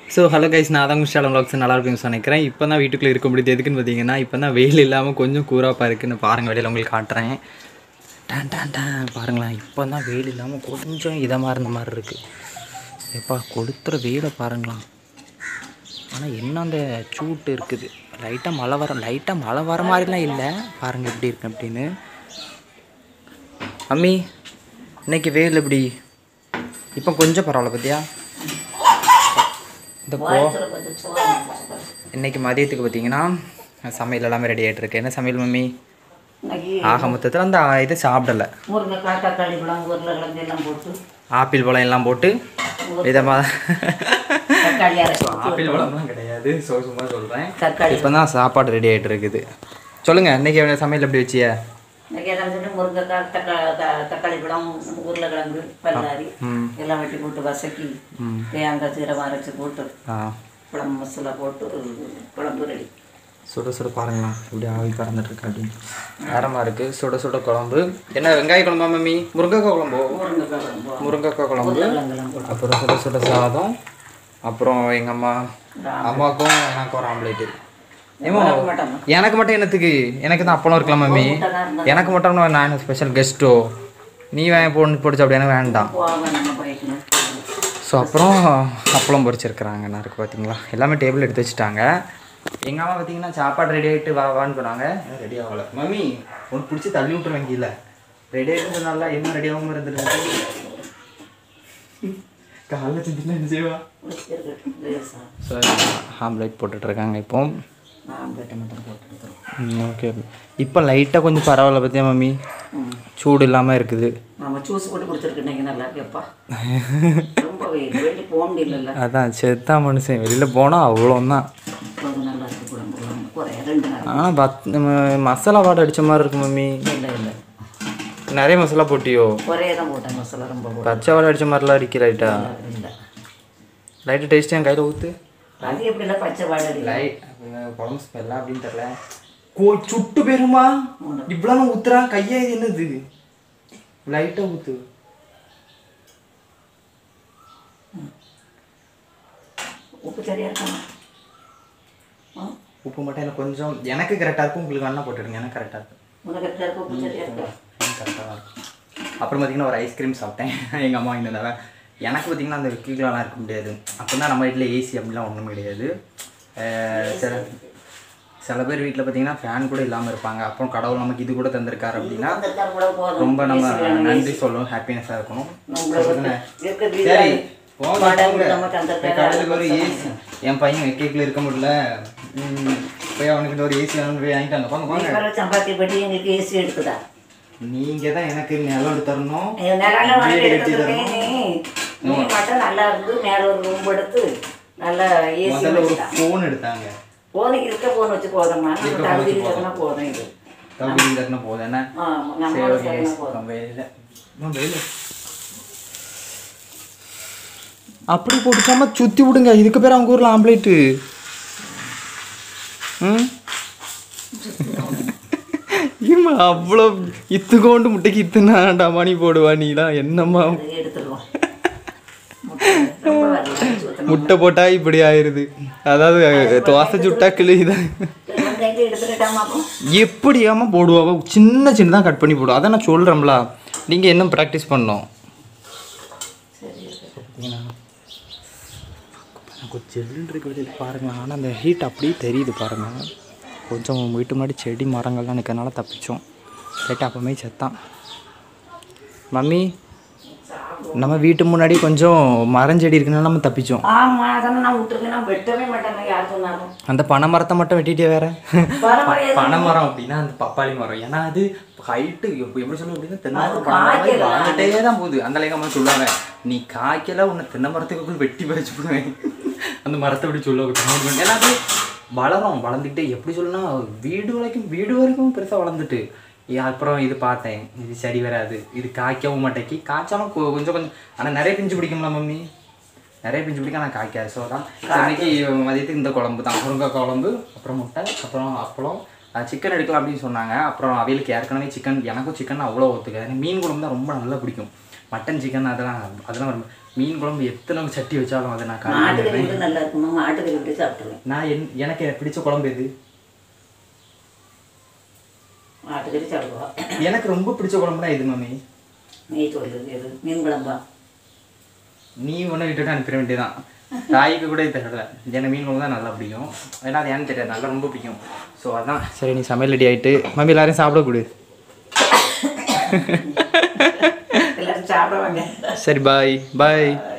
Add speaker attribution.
Speaker 1: So hello guys நான் தான் விஷாலம் vlogs நல்லா இருக்குன்னு நினைக்கிறேன் இப்போ தான் வீட்டுக்குள்ளே இருக்க முடியுது எதுக்குன்னு பார்த்தீங்கன்னா இப்போ தான் வெயில் இல்லாமல் கொஞ்சம் கூறாப்பாக இருக்குன்னு பாருங்கள் வெளியில் உங்களுக்கு காட்டுறேன் டான் டான் டான் பாருங்களேன் இப்போ தான் வெயில் இல்லாமல் கொஞ்சம் இதமாக இருந்த மாதிரி இருக்குது எப்பா கொளுத்துற வெயிலை பாருங்களாம் ஆனால் என்ன அந்த சூட்டு இருக்குது லைட்டாக மழை வர லைட்டாக மழை வர மாதிரிலாம் இல்லை பாருங்கள் எப்படி இருக்கு அப்படின்னு அம்மி இன்னைக்கு வெயில் எப்படி இப்போ கொஞ்சம் பரவாயில்ல பார்த்தியா இந்த போ இன்னைக்கு மதியத்துக்கு பார்த்தீங்கன்னா சமையல் எல்லாமே ரெடி ஆகிட்டு இருக்கு என்ன சமையல் மம்மி
Speaker 2: இன்னைக்கு
Speaker 1: ஆக மொத்தத்தில் அந்த இது சாப்பிடல
Speaker 2: முருங்கைக்காய் தக்காளி பழம் உருளைக்கிழங்கு எல்லாம் போட்டு
Speaker 1: ஆப்பிள் பழம் எல்லாம் போட்டு இதமாக
Speaker 2: தக்காளி அரைச்சி
Speaker 1: ஆப்பிள் பழம்லாம் கிடையாது ஸோ சும்மா சொல்கிறேன்
Speaker 2: தக்காளி
Speaker 1: இப்போ தான் சாப்பாடு ரெடி ஆகிட்டு இருக்குது சொல்லுங்கள் இன்னைக்கு சமையல் எப்படி வச்சிய
Speaker 2: இன்னைக்கு எல்லாம் சொல்லி முருங்கைக்காய் தக்கா த- தக்காளி பழம் உருளைக்கிழங்கு பல்லாரி
Speaker 1: ம்
Speaker 2: எல்லாம் வெட்டி போட்டு வசக்கி
Speaker 1: ம்
Speaker 2: தேங்காய் சீரகம் அரைச்சி போட்டு
Speaker 1: ஆ
Speaker 2: குழம்பு மசாலா போட்டு குழம்பு ரெடி
Speaker 1: சுட சுட பாருங்களா இப்படி ஆவி பறந்துட்டு இருக்கு அப்படின்னு நேரமாக இருக்குது சுட சுட குழம்பு என்ன வெங்காய குழம்பா மம்மி முருங்கைக்காய் குழம்போ
Speaker 2: முருங்கைக்காய் குழம்பு
Speaker 1: முருங்கைக்காய் குழம்பு
Speaker 2: உருளைக்கிழங்குலாம் போட்டு
Speaker 1: அப்புறம் சுட சுட சாதம் அப்புறம் எங்கள் அம்மா அம்மாவுக்கும் எனக்கும் ஒரு ஆம்லேட்டு ஏமோ
Speaker 2: மாட்டாங்க
Speaker 1: எனக்கு மட்டும் என்னத்துக்கு எனக்கு தான் அப்பளம் இருக்கலாம் மம்மி எனக்கு மட்டும் நான் என்ன ஸ்பெஷல் கெஸ்ட்டோ நீ வேன் போட்டு பிடிச்ச அப்படி எனக்கு வேண்டாம்
Speaker 2: போவாங்க நம்ம போய்க்கணும்
Speaker 1: ஸோ அப்புறம் அப்பளம் பொரிச்சிருக்கிறாங்க நறுக்கு பார்த்தீங்களா எல்லாமே டேபிள் எடுத்து வச்சுட்டாங்க எங்கள் அம்மா பார்த்தீங்கன்னா சாப்பாடு ரெடி ஆகிட்டு வா வான்னு சொன்னாங்க ரெடி ஆகலை மம்மி உனக்கு பிடிச்சி தள்ளி விட்டுருவேன் கீழே ரெடி ஆகிட்டு நல்லா என்ன ரெடி ஆகாமல் இருந்துருக்கு காலைல செஞ்சுட்டு என்ன செய்வா
Speaker 2: இருக்கட்டும் லேசா.
Speaker 1: ஸோ ஆம்லேட் போட்டுட்ருக்காங்க இப்போ
Speaker 2: நான் போயிட்டு மட்டும் போட்டு எடுத்துருவோம்
Speaker 1: ஓகே இப்போ லைட்டாக கொஞ்சம் பரவாயில்ல பார்த்தியா மம்மி
Speaker 2: ம்
Speaker 1: சூடு இல்லாமல் இருக்குது
Speaker 2: நம்ம ஜூஸ் போட்டு குடிச்சிருக்கு இன்னைக்கு நல்லா இருக்குப்பா ரொம்ப வெயில் வெளியே போக முடியல
Speaker 1: அதான் செத்தா மனுஷன் வெளியில் போனால் அவ்வளோதான்
Speaker 2: ரொம்ப நல்லா இருக்கு குழம்பு குழம்பு குறைய ரெண்டு நாள்
Speaker 1: ஆனால் பத் நம்ம மசாலா வாடை அடித்த மாதிரி இருக்கு மம்மி
Speaker 2: இல்லை இல்லை
Speaker 1: நிறைய மசாலா போட்டியோ
Speaker 2: குறைய தான் போட்டேன் மசாலா ரொம்ப போட்டேன்
Speaker 1: பச்சை வாடை அடித்த மாதிரிலாம் அடிக்க லைட்டா
Speaker 2: இல்லை
Speaker 1: லைட்டு டேஸ்ட்டு என் கையில் ஊற்று
Speaker 2: அது எப்படி இல்லை பச்சை வாடகை
Speaker 1: லைட் குழம்பு ஸ்மெல்லாம் அப்படின்னு தெரில கோ சுட்டு போயிருமா இவ்வளோ ஊத்துறா கையா இது என்னது லைட்டாக ஊற்று
Speaker 2: உப்பு சரியா இருக்காமா ஆ
Speaker 1: உப்பு மட்டும் எனக்கு கொஞ்சம் எனக்கு கரெக்டாக இருக்கும் உங்களுக்கு வேணா போட்டுடுங்க எனக்கு கரெக்டாக இருக்கும்
Speaker 2: உனக்கு எப்படி இருக்கு உப்பு சரியா இருக்கா
Speaker 1: கரெக்டாக தான் இருக்கும் அப்புறம் பார்த்தீங்கன்னா ஒரு ஐஸ்கிரீம் சாப்பிட்டேன் எங்கள் அம்மா இந்த எனக்கு பார்த்தீங்கன்னா அந்த விக்கிலாம் இருக்க முடியாது அப்போ தான் நம்ம வீட்டில் ஏசி அப்படிலாம் ஒன்றும் கிடையாது அஹ் சில சில பேர் வீட்டில் பார்த்தீங்கன்னா ஃபேன் கூட இல்லாமல் இருப்பாங்க அப்புறம் கடவுள் நமக்கு இது கூட தந்திருக்காரு அப்படின்னா
Speaker 2: வந்திருக்காரு கூட போதும்
Speaker 1: ரொம்ப நம்ம நன்றி சொல்லணும் ஹாப்பினஸாக இருக்கணும்
Speaker 2: நம்மள இருக்கிற
Speaker 1: சரி
Speaker 2: வீடு
Speaker 1: போங்க,
Speaker 2: வாடகை
Speaker 1: போங்க.
Speaker 2: நமக்கு அந்த
Speaker 1: போய் கடலுக்கு ஒரு ஏசி என் பையன் வெக்கைக்குள்ள இருக்க முடியல ம், போய் அவனுக்கு ஒரு ஏசி வாங்கி போய் வாங்கிட்டாங்க போங்க போங்க
Speaker 2: நீ சம்பாத்தி படி எங்களுக்கு ஏசி எடுக்குதா
Speaker 1: நீங்க தான் எனக்கு நிலம் எடுத்து தரணும்
Speaker 2: நிலால வாடகை
Speaker 1: வீடு கட்டி
Speaker 2: எடுத்துருக்கேன்
Speaker 1: தரணும்
Speaker 2: நீ நீ மட்டும் நல்லா இருந்து மேல ஒரு ரூம் எடுத்து நல்லா ஏசி
Speaker 1: முதல்ல ஒரு
Speaker 2: வச்சுட்டா
Speaker 1: ஃபோன் எடுத்தாங்க
Speaker 2: போனுக்கு இருக்க போன் வச்சு போதும்மா நம்ம
Speaker 1: இருக்க
Speaker 2: தகுதி
Speaker 1: phone வச்சு
Speaker 2: இருக்கனா போதும் இது
Speaker 1: கபடி தட்டின போதும் என்ன
Speaker 2: ஆமா
Speaker 1: சரி
Speaker 2: நம்மளோட
Speaker 1: ஓகே
Speaker 2: சரினா போதும்
Speaker 1: வெயில வெயில அப்படி போட்டுக்காம சுத்தி விடுங்க இதுக்கு பேர் அவங்க ஊர்ல ஆம்லேட்டு ம் ஏம்மா அவ்வளோ இத்துக்கோண்டு முட்டைக்கு இத்துனாண்டா மணி போடுவா நீலாம் என்னம்மா
Speaker 2: அதை எடுத்துருவோம் முட்டை ரொம்ப வரல சுத்தமா.
Speaker 1: முட்டை போட்டா இப்படி ஆயிருது அதாவது தோசை சுட்டா கிளிதான்
Speaker 2: வெங்காயத்தை எடுத்துக்கிட்டாமா அப்போ
Speaker 1: எப்படியாம போடுவாவோ சின்ன சின்னதாக கட் பண்ணி போடுவோம் அதான் நான் சொல்கிறேன்ல நீங்கள் இன்னும் ப்ராக்டிஸ் பண்ணணும்
Speaker 2: சரி
Speaker 1: கொஞ்சம் ஜெல்லுன்னு இருக்க வெளியில் பாருங்கள் ஆனால் அந்த ஹீட் அப்படியே தெரியுது பாருங்கள் கொஞ்சம் வீட்டு முன்னாடி செடி மரங்கள்லாம் நிற்கிறனால தப்பிச்சோம் கேட்டு அப்போமே செத்தான் மம்மி நம்ம வீட்டு முன்னாடி கொஞ்சம் மரஞ்செடி இருக்குனால நம்ம தப்பிச்சோம்
Speaker 2: ஆமா அதெல்லாம் நான் விட்டுருக்கேன் நான் வெட்டவே மாட்டேங்க யார் சொன்னாலும்
Speaker 1: அந்த பனை மரத்தை மட்டும் வெட்டிட்டே வேற
Speaker 2: பரவாயில்ல
Speaker 1: பனை மரம் அப்படின்னா அந்த பப்பாளி மரம் ஏன்னா அது ஹைட்டு எப்படி சொல்ல அப்படின்னா தென்னை
Speaker 2: அது
Speaker 1: மரம் பனை மரம்
Speaker 2: காய்க்கல.
Speaker 1: வாழ்ந்துட்டே தான் போகுது அந்த லேகம் அம்மா சொல்லுவாங்க நீ காய்க்கல உன்னை தென்னை மரத்துக்கு வெட்டி பறிச்சு போடுவேன் அந்த மரத்தை அப்படி சொல்லுவாங்க ஏன்னா அது வளரும் வளர்ந்துக்கிட்டே எப்படி சொல்லணும்னா வீடு வரைக்கும் வீடு வரைக்கும் பெருசாக வளர்ந்துட்டு ஏ, அப்புறம் இது பார்த்தேன் இது சரி வராது இது காய்க்கவும் மாட்டேக்கி காய்ச்சாலும் கொ- கொஞ்சம் கொஞ்சம் ஆனால் நிறைய பிஞ்சு பிடிக்கும்ல மம்மி நிறைய பிஞ்சு பிடிக்கும் ஆனால் காய்க்காது ஸோ தான் இன்னைக்கு மதியத்துக்கு இந்த குழம்பு தான் முருங்கை குழம்பு அப்புறம் முட்டை அப்புறம் அப்பளம் சிக்கன் எடுக்கலாம் அப்படின்னு சொன்னாங்க அப்புறம் அவைகளுக்கு ஏற்கனவே சிக்கன் எனக்கும் சிக்கன் அவ்வளோ ஒத்துக்காது எனக்கு மீன் குழம்பு தான் ரொம்ப நல்லா பிடிக்கும் மட்டன் சிக்கன் அதெல்லாம் அதெல்லாம் ரொம்ப மீன் குழம்பு எத்தனை சட்டி வச்சாலும் அதை நான் காலி
Speaker 2: மாட்டுக்கறி
Speaker 1: பண்ணிடுவேன்.
Speaker 2: விட நல்லா இருக்குமா மாட்டுக்கறி விட்டு சாப்பிட்டுருவேன்
Speaker 1: நான் என் எனக்கு பிடிச்ச குழம்பு எது
Speaker 2: மாட்டுக்கறி சாப்பிடுவா
Speaker 1: எனக்கு ரொம்ப பிடிச்ச குழம்புனா எது மாமி
Speaker 2: நீ சொல்லு எது மீன் குழம்பா
Speaker 1: நீ ஒன்று விட்டுட்டு அனுப்பிட வேண்டியதான் தாய்க்கு கூட இது தெரியல எனக்கு மீன் குழம்பு தான் நல்லா பிடிக்கும் ஏன்னா அது ஏன்னு தெரியாது நல்லா ரொம்ப பிடிக்கும் ஸோ அதான் சரி நீ சமையல் ரெடி ஆகிட்டு மம்மி எல்லாரையும் சாப்பிட கொடு
Speaker 2: எல்லாரும் சாப்பிடுவாங்க
Speaker 1: சரி பாய் பாய்